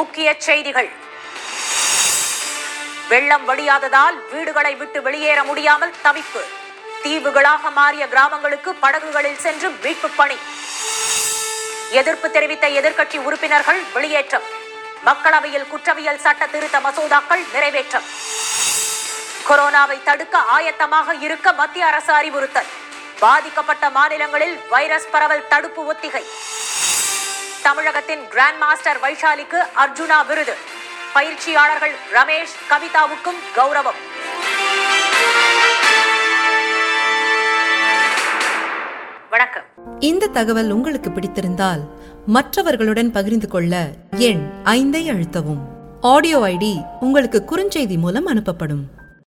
முக்கிய செய்திகள் வெள்ளம் வடியாததால் வீடுகளை விட்டு வெளியேற முடியாமல் தவிப்பு தீவுகளாக மாறிய கிராமங்களுக்கு படகுகளில் சென்று மீட்பு பணி எதிர்ப்பு தெரிவித்த எதிர்க்கட்சி உறுப்பினர்கள் வெளியேற்றம் மக்களவையில் குற்றவியல் சட்ட திருத்த மசோதாக்கள் நிறைவேற்றம் கொரோனாவை தடுக்க ஆயத்தமாக இருக்க மத்திய அரசு அறிவுறுத்தல் பாதிக்கப்பட்ட மாநிலங்களில் வைரஸ் பரவல் தடுப்பு ஒத்திகை தமிழகத்தின் கிராண்ட் மாஸ்டர் வைஷாலிக்கு அர்ஜுனா விருது பயிற்சியாளர்கள் ரமேஷ் கவிதாவுக்கும் கௌரவம் வணக்கம் இந்த தகவல் உங்களுக்கு பிடித்திருந்தால் மற்றவர்களுடன் பகிர்ந்து கொள்ள எண் ஐந்தை அழுத்தவும் ஆடியோ ஐடி உங்களுக்கு குறுஞ்செய்தி மூலம் அனுப்பப்படும்